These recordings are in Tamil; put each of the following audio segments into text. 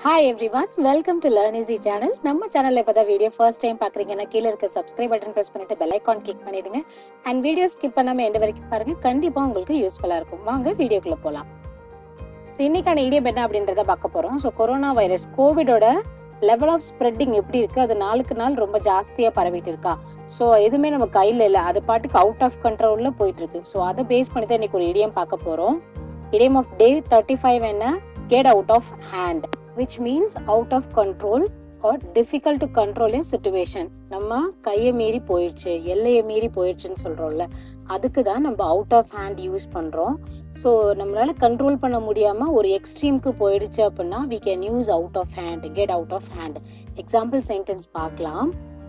hi everyone welcome to learn easy channel நம்ம சேனல்ல இப்போ தான் வீடியோ ஃபர்ஸ்ட் டைம் பார்க்குறீங்கன்னா கீழே இருக்க சப்ஸ்கிரைப் பட்டன் ப்ரெஸ் பண்ணிட்டு பெல் ஐக்கான் கிளிக் பண்ணிடுங்க அண்ட் வீடியோ ஸ்கிப் பண்ணாம எந்த வரைக்கும் பாருங்க கண்டிப்பாக உங்களுக்கு யூஸ்ஃபுல்லாக இருக்கும் வாங்க வீடியோக்குள்ள போகலாம் ஸோ இன்னைக்கான இடியம் என்ன அப்படின்றத பார்க்க போகிறோம் ஸோ கொரோனா வைரஸ் கோவிடோட லெவல் ஆஃப் ஸ்ப்ரெட்டிங் எப்படி இருக்கு அது நாளுக்கு நாள் ரொம்ப ஜாஸ்தியாக பரவிட்டு இருக்கா ஸோ எதுவுமே நம்ம கையில் இல்லை அது பாட்டுக்கு அவுட் ஆஃப் கண்ட்ரோலில் போயிட்டு இருக்கு ஸோ அதை பேஸ் பண்ணி தான் இன்னைக்கு ஒரு இடியம் பார்க்க போகிறோம் idiom of day thirty five என்ன get out of hand which means out of control or difficult to control in situation நம்ம கையை மீறி போயிடுச்சு எல்லையை மீறி போயிடுச்சுன்னு சொல்றோம்ல அதுக்கு தான் நம்ம அவுட் ஆஃப் ஹேண்ட் யூஸ் பண்றோம் ஸோ நம்மளால கண்ட்ரோல் பண்ண முடியாம ஒரு எக்ஸ்ட்ரீம்க்கு போயிடுச்சு அப்படின்னா we can use out of hand get out of hand example sentence பார்க்கலாம்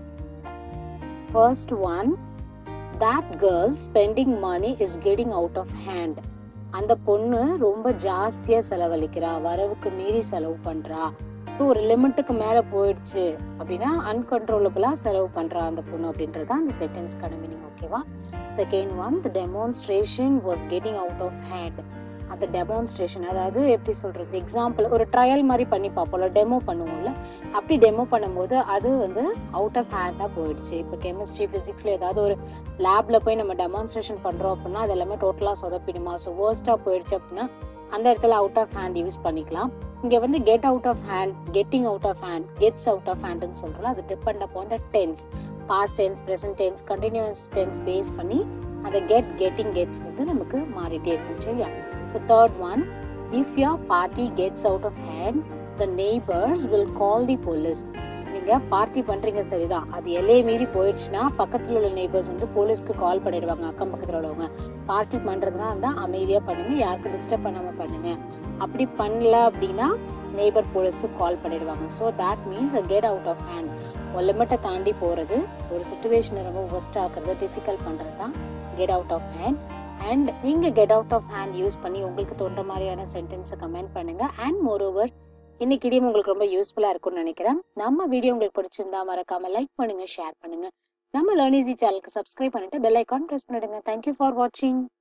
first one that girl spending money is getting out of hand அந்த பொண்ணு ரொம்ப ஜாஸ்தியா செலவழிக்கிறா வரவுக்கு மீறி செலவு பண்றா ஸோ ஒரு லிமிட்டுக்கு மேல போயிடுச்சு அப்படின்னா அன்கன்ட்ரோலபிளா செலவு பண்றா அந்த பொண்ணு அப்படின்றது தான் அந்த சென்டென்ஸ்க்கான மீனிங் ஓகேவா second one the demonstration was getting out of hand அந்த டெமான்ஸ்ட்ரேஷன் அதாவது எப்படி சொல்றது எக்ஸாம்பிள் ஒரு ட்ரையல் மாதிரி பண்ணி பார்ப்போம்ல டெமோ பண்ணுவோம்ல அப்படி டெமோ பண்ணும்போது அது வந்து அவுட் ஆஃப் ஹேண்டாக போயிடுச்சு இப்போ கெமிஸ்ட்ரி ஃபிசிக்ஸில் ஏதாவது ஒரு லேப்ல போய் நம்ம டெமான்ஸ்ட்ரேஷன் பண்றோம் அப்படின்னா அது எல்லாமே டோட்டலாக சொதப்பிடுமா ஸோ வேர்ஸ்டா போயிடுச்சு அப்படின்னா அந்த இடத்துல அவுட் ஆஃப் ஹேண்ட் யூஸ் பண்ணிக்கலாம் இங்க வந்து get out of hand getting out of hand gets out of ஹேண்ட்னு சொல்றோம் அது depend upon the tense past tense present tense continuous tense base பண்ணி அந்த கெட் கெட்டிங் கெட்ஸ் வந்து நமக்கு மாறிட்டே இருக்கும் சரியா so third one if your party gets out of hand the neighbours will call the police நீங்க பார்ட்டி பண்றீங்க சரிதான் அது எல்லையை மீறி போயிடுச்சுன்னா பக்கத்துல உள்ள நெய்பர்ஸ் வந்து போலீஸ்க்கு கால் பண்ணிடுவாங்க அக்கம் பக்கத்துல உள்ளவங்க பார்ட்டி பண்றதுனா இருந்தா அமைதியா பண்ணுங்க யாருக்கும் டிஸ்டர்ப் பண்ணாம பண்ணுங்க அப்படி பண்ணல அப்படின்னா நெய்பர் போலீஸ்க்கு கால் பண்ணிடுவாங்க so that means get out of hand ஒரு லிமிட்டை தாண்டி போறது ஒரு சுச்சுவேஷனை ரொம்ப ஒஸ்ட் ஆக்குறது டிஃபிகல்ட் பண்றது தான் get out of hand and நீங்க get out of hand use பண்ணி உங்களுக்கு தோன்ற மாதிரியான சென்டென்ஸை கமெண்ட் பண்ணுங்க அண்ட் மோர் ஓவர் இன்னைக்கு இடியும் உங்களுக்கு ரொம்ப யூஸ்ஃபுல்லா இருக்கும்னு நினைக்கிறேன் நம்ம வீடியோ உங்களுக்கு பிடிச்சிருந்தா மறக்காம லைக் பண்ணுங்க ஷேர் பண்ணுங்க நம்ம லேர்ன் ஈஸி சேனலுக்கு சப்ஸ்கிரைப் பண்ணிட்டு பெல் ஐக்கான் ப்ரெஸ் பண்ணிடுங்க தேங்க்யூ ஃபார் வாட்சிங்